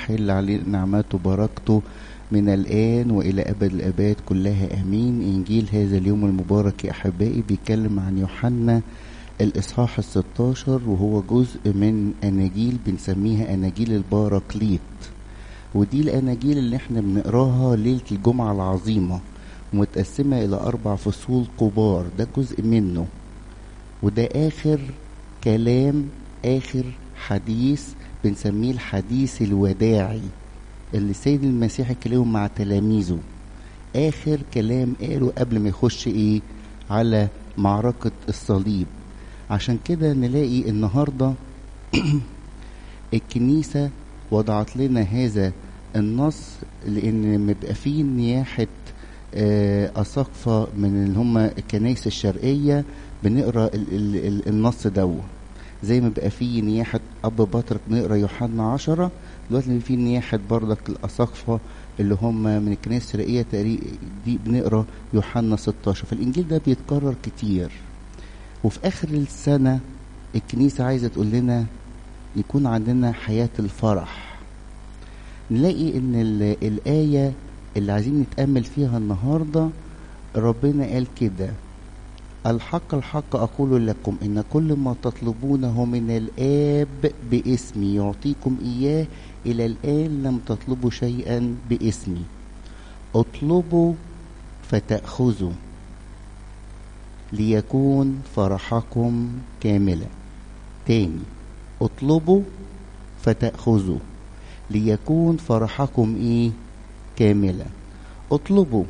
تحل علينا نعمته وبركته من الآن وإلى أبد الآباد كلها آمين إنجيل هذا اليوم المبارك يا أحبائي بيتكلم عن يوحنا الإصحاح الستاشر وهو جزء من أناجيل بنسميها أناجيل الباراكليت ودي الأناجيل اللي احنا بنقراها ليلة الجمعة العظيمة متقسمة إلى أربع فصول كبار ده جزء منه وده آخر كلام آخر حديث بنسميه الحديث الوداعي اللي السيد المسيح اتكلموا مع تلاميذه آخر كلام قاله قبل ما يخش إيه على معركة الصليب عشان كده نلاقي النهاردة الكنيسة وضعت لنا هذا النص لأن بيبقى فيه نياحة أساقفة من اللي هم الكنائس الشرقية بنقرا ال ال ال النص دو زي ما بقى فيه نياحة أب بطرك نقرا يوحنا عشرة دلوقتي في نياحة بردك الأساقفة اللي هم من الكنائس الشرقية دي بنقرا يوحنا 16 فالإنجيل ده بيتكرر كتير وفي آخر السنة الكنيسة عايزة تقول لنا يكون عندنا حياة الفرح نلاقي إن الآية اللي عايزين نتأمل فيها النهاردة ربنا قال كده الحق الحق أقول لكم إن كل ما تطلبونه من الآب باسمي يعطيكم إياه إلى الآن لم تطلبوا شيئا باسمي اطلبوا فتأخذوا ليكون فرحكم كاملا تاني اطلبوا فتأخذوا ليكون فرحكم ايه كاملا اطلبوا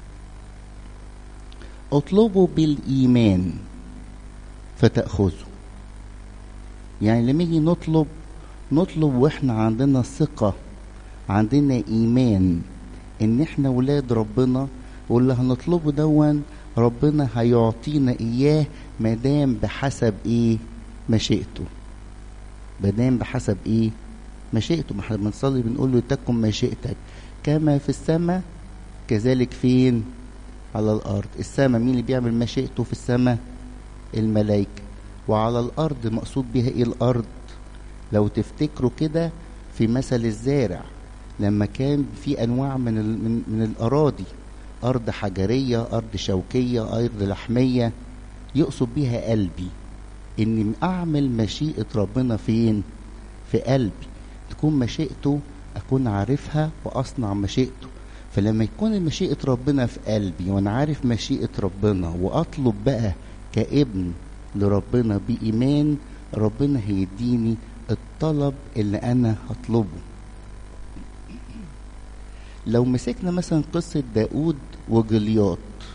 اطلبوا بالإيمان فتأخذوا يعني لما نيجي نطلب نطلب واحنا عندنا ثقة عندنا إيمان إن احنا ولاد ربنا واللي هنطلبه دون ربنا هيعطينا إياه مادام بحسب إيه مشيئته مادام بحسب إيه مشيئته ما احنا بنصلي بنقول له تكن مشيئتك كما في السماء كذلك فين على الأرض السماء مين اللي بيعمل مشيئته في السماء الملائكة وعلى الأرض مقصود بها إيه الأرض لو تفتكروا كده في مثل الزارع لما كان في أنواع من, من, من الأراضي أرض حجرية أرض شوكية أرض لحمية يقصد بها قلبي إني أعمل مشيئة ربنا فين في قلبي تكون مشيئته أكون عارفها وأصنع مشيئته فلما يكون مشيئة ربنا في قلبي وأنا عارف مشيئة ربنا وأطلب بقى كابن لربنا بإيمان ربنا هيديني الطلب اللي أنا هطلبه لو مسكنا مثلا قصة داود وجلياط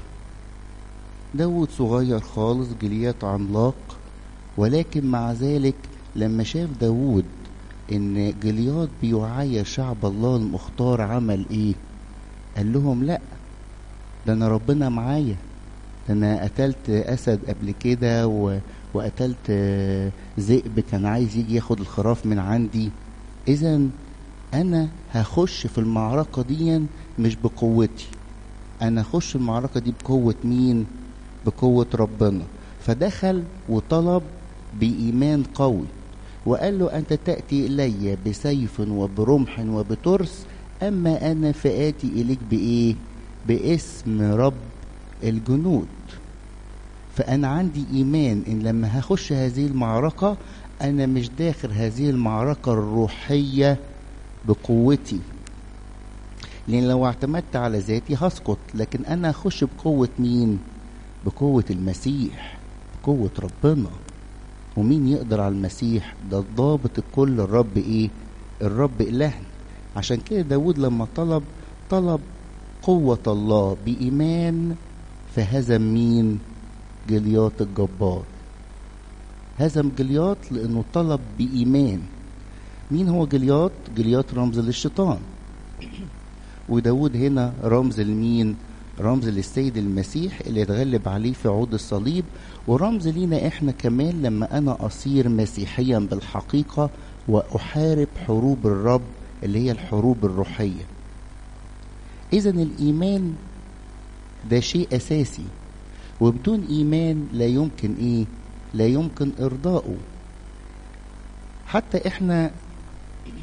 داود صغير خالص جلياط عملاق ولكن مع ذلك لما شاف داود ان جلياط بيعاير شعب الله المختار عمل ايه قال لهم لا ده انا ربنا معايا ده انا قتلت اسد قبل كده و... وقتلت ذئب كان عايز يجي ياخد الخراف من عندي اذا انا هخش في المعركة دي مش بقوتي انا هخش المعركة دي بقوة مين بقوة ربنا فدخل وطلب بإيمان قوي وقال له أنت تأتي إلي بسيف وبرمح وبترس أما أنا فآتي إليك بإيه باسم رب الجنود فأنا عندي إيمان إن لما هخش هذه المعركة أنا مش داخل هذه المعركة الروحية بقوتي لأن لو اعتمدت على ذاتي هسقط لكن أنا هخش بقوة مين بقوة المسيح بقوة ربنا ومين يقدر على المسيح ده الضابط الكل الرب ايه الرب إلهنا عشان كده داود لما طلب طلب قوة الله بإيمان فهزم مين جلياط الجبار هزم جلياط لأنه طلب بإيمان مين هو جلياط جلياط رمز للشيطان وداود هنا رمز لمين رمز للسيد المسيح اللي اتغلب عليه في عود الصليب ورمز لينا احنا كمان لما انا اصير مسيحيا بالحقيقة واحارب حروب الرب اللي هي الحروب الروحية اذا الايمان ده شيء اساسي وبدون ايمان لا يمكن ايه لا يمكن ارضائه حتى احنا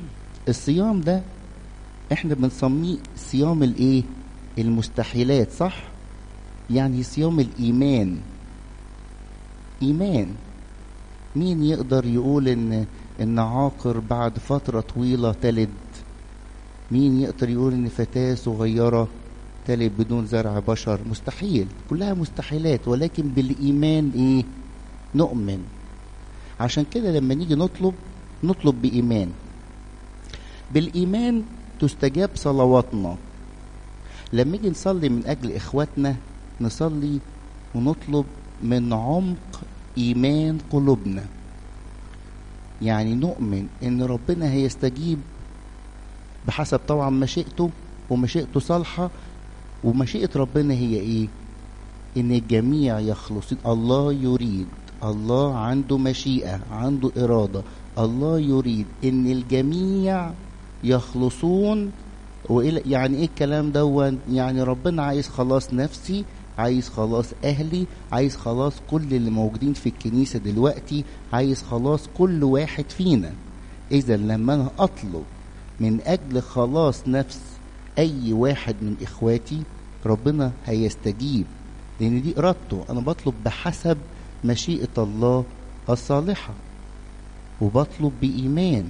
الصيام ده احنا بنسميه صيام الايه المستحيلات صح يعني صيام الايمان ايمان مين يقدر يقول ان ان عاقر بعد فتره طويله تلد مين يقدر يقول ان فتاه صغيره تلد بدون زرع بشر مستحيل كلها مستحيلات ولكن بالايمان ايه نؤمن عشان كده لما نيجي نطلب نطلب بايمان بالايمان تستجاب صلواتنا لما نيجي نصلي من اجل اخواتنا نصلي ونطلب من عمق ايمان قلوبنا يعني نؤمن ان ربنا هيستجيب بحسب طبعا مشيئته ومشيئته صالحه ومشيئه ربنا هي ايه ان الجميع يخلصون الله يريد الله عنده مشيئه عنده اراده الله يريد ان الجميع يخلصون وإلى يعني ايه الكلام دون يعني ربنا عايز خلاص نفسي عايز خلاص اهلي عايز خلاص كل اللي موجودين في الكنيسه دلوقتي عايز خلاص كل واحد فينا اذا لما انا اطلب من اجل خلاص نفس اي واحد من اخواتي ربنا هيستجيب لان دي ارادته انا بطلب بحسب مشيئه الله الصالحه وبطلب بايمان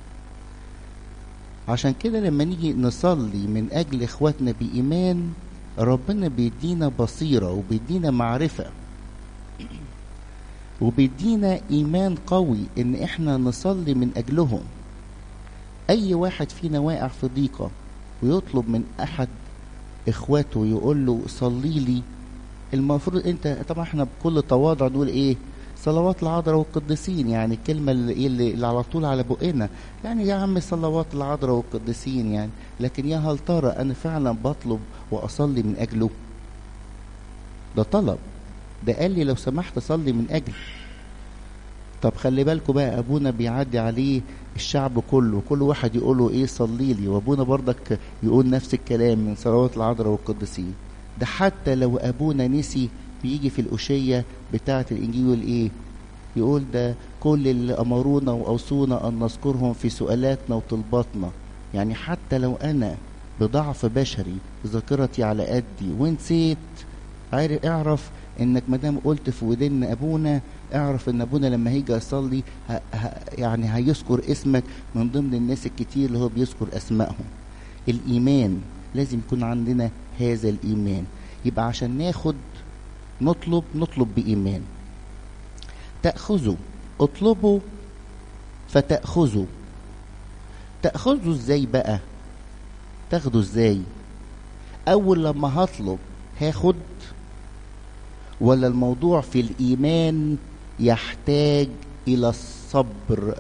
عشان كده لما نيجي نصلي من اجل اخواتنا بايمان ربنا بيدينا بصيره وبيدينا معرفه وبيدينا ايمان قوي ان احنا نصلي من اجلهم اي واحد فينا واقع في ضيقه ويطلب من احد اخواته ويقول له صلي لي المفروض انت طبعا احنا بكل تواضع نقول ايه صلوات العذراء والقديسين يعني الكلمة اللي, اللي على طول على بقنا يعني يا عم صلوات العذراء والقديسين يعني لكن يا هل ترى أنا فعلا بطلب وأصلي من أجله ده طلب ده قال لي لو سمحت صلي من أجل طب خلي بالكم بقى أبونا بيعدي عليه الشعب كله كل واحد يقول له إيه صلي لي وأبونا برضك يقول نفس الكلام من صلوات العذراء والقديسين ده حتى لو أبونا نسي بيجي في الأشية بتاعة الإنجيل يقول إيه؟ يقول ده كل اللي أمرونا وأوصونا أن نذكرهم في سؤالاتنا وطلباتنا يعني حتى لو أنا بضعف بشري ذاكرتي على قدي ونسيت عارف اعرف انك ما دام قلت في ودن ابونا اعرف ان ابونا لما هيجي يصلي ه... ه... يعني هيذكر اسمك من ضمن الناس الكتير اللي هو بيذكر اسمائهم الايمان لازم يكون عندنا هذا الايمان يبقى عشان ناخد نطلب نطلب بإيمان تأخذوا اطلبوا فتأخذوا تأخذوا ازاي بقى تاخدوا ازاي أول لما هطلب هاخد ولا الموضوع في الإيمان يحتاج إلى الصبر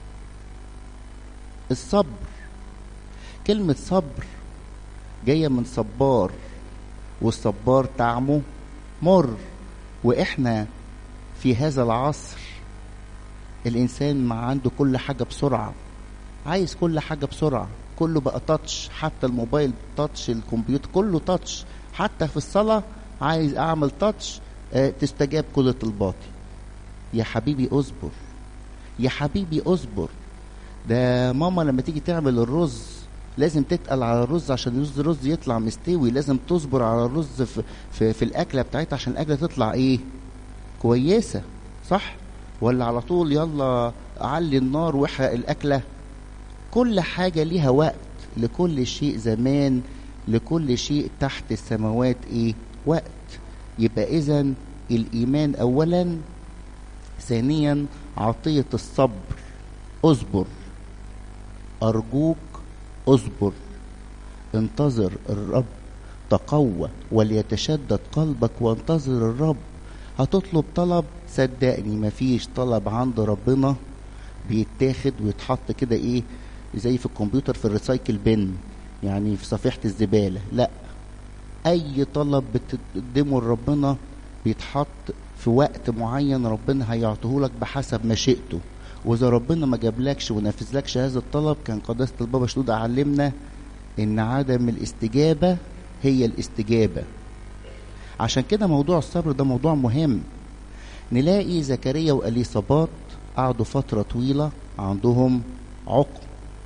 الصبر كلمة صبر جاية من صبار والصبار طعمه مر واحنا في هذا العصر الانسان ما عنده كل حاجه بسرعه عايز كل حاجه بسرعه كله بقى تاتش حتى الموبايل تاتش الكمبيوتر كله تاتش حتى في الصلاه عايز اعمل تاتش اه تستجاب كل طلباتي يا حبيبي اصبر يا حبيبي اصبر ده ماما لما تيجي تعمل الرز لازم تتقل على الرز عشان الرز الرز يطلع مستوي لازم تصبر على الرز في, في, في الاكله بتاعتها عشان الاكله تطلع ايه كويسه صح ولا على طول يلا علي النار واحرق الاكله كل حاجه ليها وقت لكل شيء زمان لكل شيء تحت السماوات ايه وقت يبقى اذا الايمان اولا ثانيا عطيه الصبر اصبر ارجوك اصبر انتظر الرب تقوى وليتشدد قلبك وانتظر الرب هتطلب طلب صدقني مفيش طلب عند ربنا بيتاخد ويتحط كده ايه زي في الكمبيوتر في الريسايكل بن يعني في صفيحة الزبالة لا اي طلب بتقدمه لربنا بيتحط في وقت معين ربنا هيعطيهولك بحسب مشيئته واذا ربنا ما جابلكش ونفذلكش هذا الطلب كان قداسه البابا شنود علمنا ان عدم الاستجابه هي الاستجابه عشان كده موضوع الصبر ده موضوع مهم نلاقي زكريا واليصابات قعدوا فتره طويله عندهم عقم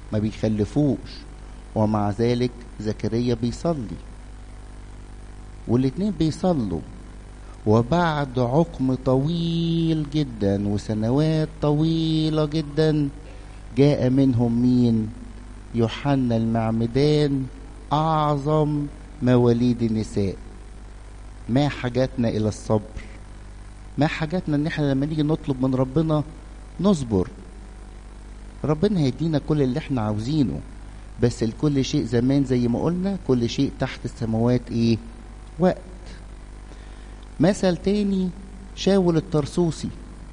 ما بيخلفوش ومع ذلك زكريا بيصلي والاتنين بيصلوا وبعد عقم طويل جدا وسنوات طويلة جدا جاء منهم مين يوحنا المعمدان أعظم مواليد النساء ما حاجاتنا إلى الصبر ما حاجاتنا إن احنا لما نيجي نطلب من ربنا نصبر ربنا هيدينا كل اللي احنا عاوزينه بس لكل شيء زمان زي ما قلنا كل شيء تحت السماوات ايه وقت مثل تاني شاول الطرسوسي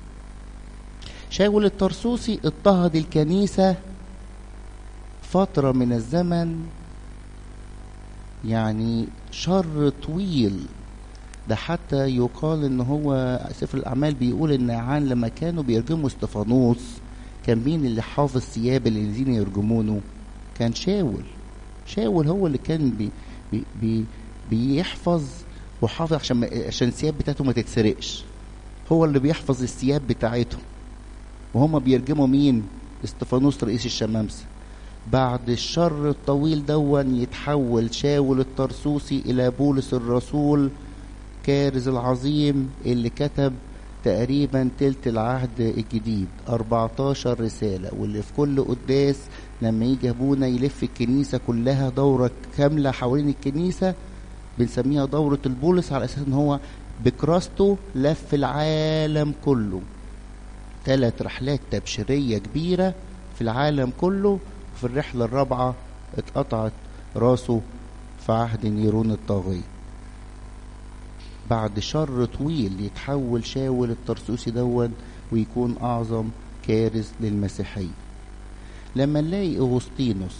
شاول الطرسوسي اضطهد الكنيسة فترة من الزمن يعني شر طويل ده حتى يقال ان هو سفر الاعمال بيقول ان عن لما كانوا بيرجموا استفانوس كان مين اللي حافظ ثياب الذين يرجمونه كان شاول شاول هو اللي كان بي بي بي بيحفظ وحافظ عشان ما عشان الثياب بتاعته ما تتسرقش هو اللي بيحفظ الثياب بتاعتهم وهم بيرجموا مين استفانوس رئيس الشمامسه بعد الشر الطويل دون يتحول شاول الطرسوسي الى بولس الرسول كارز العظيم اللي كتب تقريبا تلت العهد الجديد 14 رسالة واللي في كل قداس لما يجي ابونا يلف الكنيسة كلها دورة كاملة حوالين الكنيسة بنسميها دورة البولس على أساس إن هو بكراسته لف العالم كله ثلاث رحلات تبشيرية كبيرة في العالم كله وفي الرحلة الرابعة اتقطعت راسه في عهد نيرون الطاغية بعد شر طويل يتحول شاول الطرسوسي دون ويكون أعظم كارث للمسيحية لما نلاقي أغسطينوس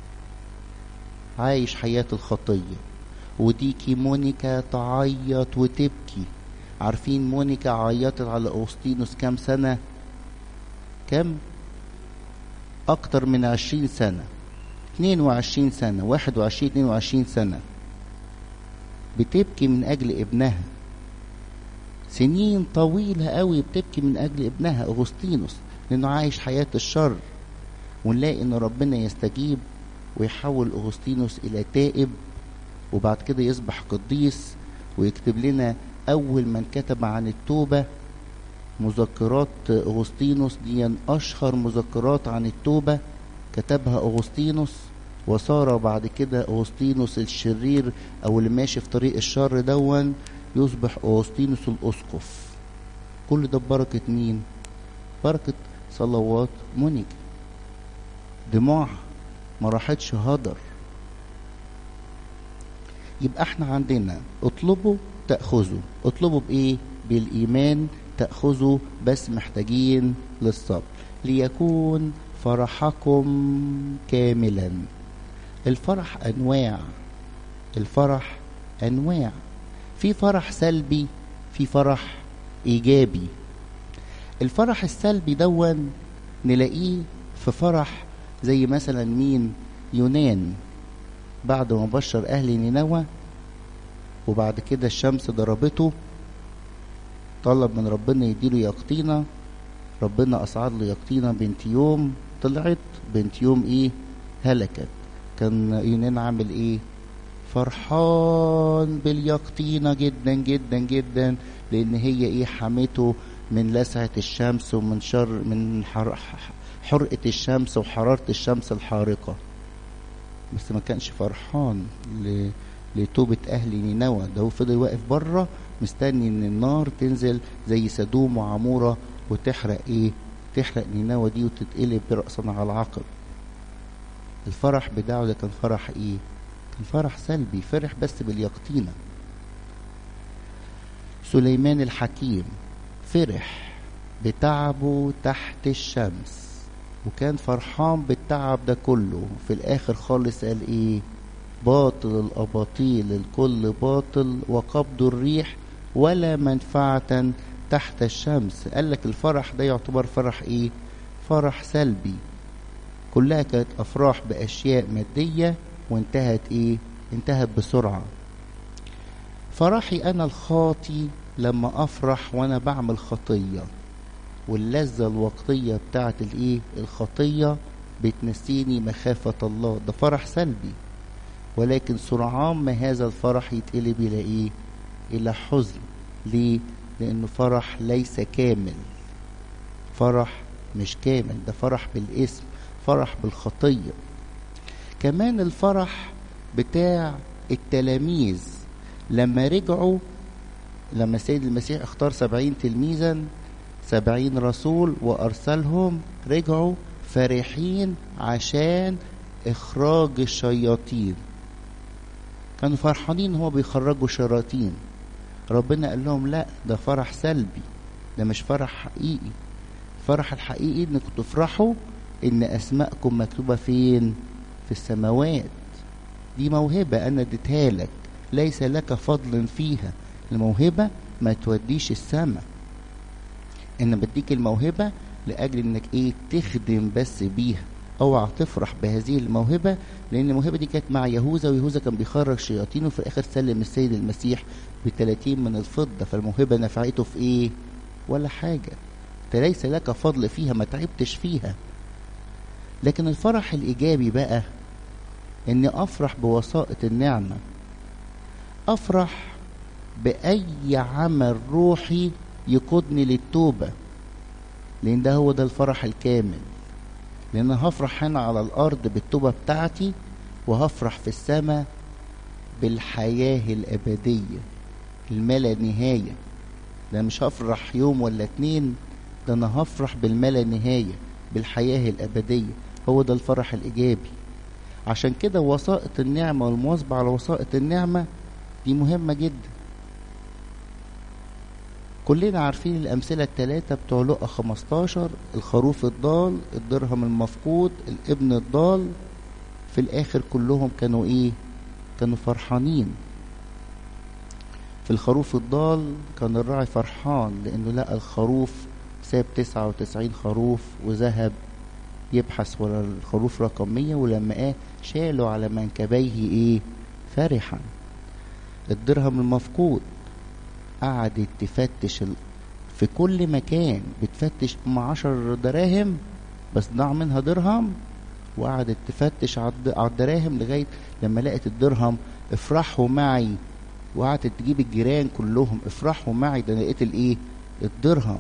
عايش حياة الخطية وديكي مونيكا تعيط وتبكي عارفين مونيكا عيطت على أغسطينوس كام سنة كم أكتر من عشرين سنة اتنين وعشرين سنة واحد وعشرين اتنين وعشرين سنة بتبكي من أجل ابنها سنين طويلة قوي بتبكي من أجل ابنها أغسطينوس لأنه عايش حياة الشر ونلاقي إن ربنا يستجيب ويحول أغسطينوس إلى تائب وبعد كده يصبح قديس ويكتب لنا أول من كتب عن التوبة مذكرات أغسطينوس دي أشهر مذكرات عن التوبة كتبها أغسطينوس وصار بعد كده أغسطينوس الشرير أو اللي ماشي في طريق الشر دون يصبح أغسطينوس الأسقف كل ده ببركة مين؟ بركة صلوات مونيكا دموعها ما راحتش هدر يبقى احنا عندنا اطلبوا تأخذوا اطلبوا بإيه؟ بالإيمان تأخذوا بس محتاجين للصبر ليكون فرحكم كاملا الفرح أنواع الفرح أنواع في فرح سلبي في فرح إيجابي الفرح السلبي دون نلاقيه في فرح زي مثلا مين يونان بعد ما بشر أهل نينوى وبعد كده الشمس ضربته طلب من ربنا يديله يقطينة ربنا أصعد له يقطينة بنت يوم طلعت بنت يوم إيه هلكت كان يونان عامل إيه فرحان باليقطينة جدا جدا جدا لأن هي إيه حمته من لسعة الشمس ومن شر من حر حرقة الشمس وحرارة الشمس الحارقة بس ما كانش فرحان ل... لتوبة أهل نينوى ده هو فضل واقف بره مستني إن النار تنزل زي سدوم وعمورة وتحرق إيه؟ تحرق نينوى دي وتتقلب رأسا على عقب. الفرح بتاعه ده كان فرح إيه؟ كان فرح سلبي فرح بس باليقطينة. سليمان الحكيم فرح بتعبه تحت الشمس وكان فرحان بالتعب ده كله في الآخر خالص قال إيه؟ باطل الأباطيل الكل باطل وقبض الريح ولا منفعة تحت الشمس قال لك الفرح ده يعتبر فرح ايه فرح سلبي كلها كانت افراح باشياء مادية وانتهت ايه انتهت بسرعة فرحي انا الخاطي لما افرح وانا بعمل خطية واللذة الوقتية بتاعت الايه الخطية بتنسيني مخافة الله ده فرح سلبي ولكن سرعان ما هذا الفرح يتقلب إلى إيه إلى حزن ليه لأنه فرح ليس كامل فرح مش كامل ده فرح بالاسم فرح بالخطية كمان الفرح بتاع التلاميذ لما رجعوا لما السيد المسيح اختار سبعين تلميذا سبعين رسول وأرسلهم رجعوا فرحين عشان إخراج الشياطين كانوا فرحانين هو بيخرجوا شياطين ربنا قال لهم لا ده فرح سلبي ده مش فرح حقيقي الفرح الحقيقي انكم تفرحوا ان اسماءكم مكتوبة فين في السماوات دي موهبة انا اديتها لك ليس لك فضل فيها الموهبة ما توديش السماء انا بديك الموهبة لاجل انك ايه تخدم بس بيها اوعى تفرح بهذه الموهبة لان الموهبة دي كانت مع يهوذا ويهوذا كان بيخرج شياطين وفي الاخر سلم السيد المسيح ب 30 من الفضة فالموهبة نفعته في ايه ولا حاجة انت ليس لك فضل فيها ما تعبتش فيها لكن الفرح الايجابي بقى اني افرح بوسائط النعمة افرح باي عمل روحي يقودني للتوبة لان ده هو ده الفرح الكامل لان هفرح هنا على الارض بالتوبة بتاعتي وهفرح في السماء بالحياة الابدية الملا نهاية ده مش هفرح يوم ولا اتنين ده انا هفرح بالملا نهاية بالحياة الابدية هو ده الفرح الايجابي عشان كده وسائط النعمة والمواظبة على وسائط النعمة دي مهمة جدا كلنا عارفين الأمثلة الثلاثة بتوع لقا 15 الخروف الضال الدرهم المفقود الابن الضال في الآخر كلهم كانوا إيه؟ كانوا فرحانين في الخروف الضال كان الراعي فرحان لأنه لقى الخروف ساب 99 خروف وذهب يبحث ورا الخروف رقم 100 ولما ايه شاله على منكبيه ايه فرحا الدرهم المفقود قعدت تفتش ال... في كل مكان بتفتش ام عشر دراهم بس ضاع منها درهم وقعدت تفتش على الدراهم لغايه لما لقت الدرهم افرحوا معي وقعدت تجيب الجيران كلهم افرحوا معي ده لقيت الايه الدرهم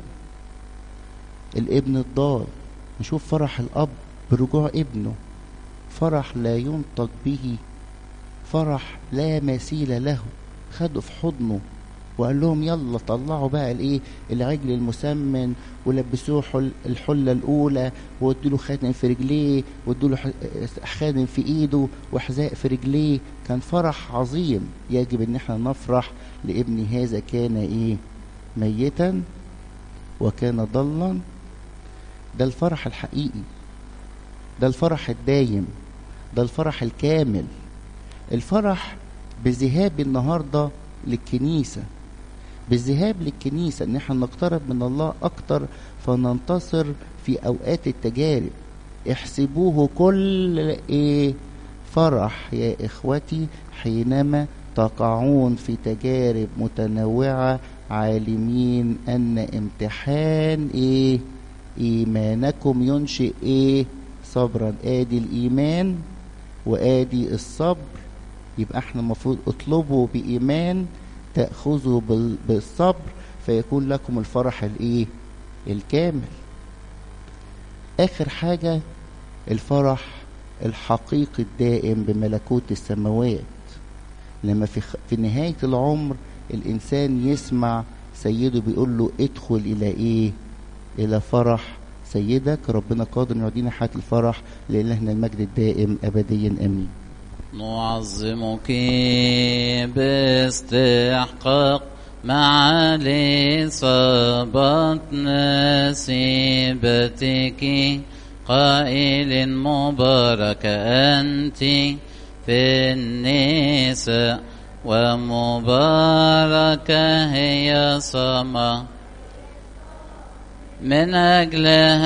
الابن الضال نشوف فرح الاب برجوع ابنه فرح لا ينطق به فرح لا مثيل له خده في حضنه وقال لهم يلا طلعوا بقى الايه العجل المسمن ولبسوه حل الحله الاولى وادوا له خاتم في رجليه وادوا له خاتم في ايده وحذاء في رجليه كان فرح عظيم يجب ان احنا نفرح لابن هذا كان ايه ميتا وكان ضلا ده الفرح الحقيقي ده الفرح الدايم ده الفرح الكامل الفرح بذهاب النهارده للكنيسه بالذهاب للكنيسة ان احنا نقترب من الله اكتر فننتصر في اوقات التجارب احسبوه كل ايه فرح يا اخوتي حينما تقعون في تجارب متنوعة عالمين ان امتحان ايه ايمانكم ينشئ ايه صبرا ادي الايمان وادي الصبر يبقى احنا المفروض اطلبوا بايمان تأخذوا بالصبر فيكون لكم الفرح الايه الكامل اخر حاجة الفرح الحقيقي الدائم بملكوت السماوات لما في, في نهاية العمر الانسان يسمع سيده بيقول له ادخل الى ايه الى فرح سيدك ربنا قادر يعطينا حياة الفرح لإلهنا المجد الدائم أبديا أمين نعظمك باستحقاق معالي صبت نسيبتك قائل مبارك أنت في النساء ومباركة هي صما من أجلها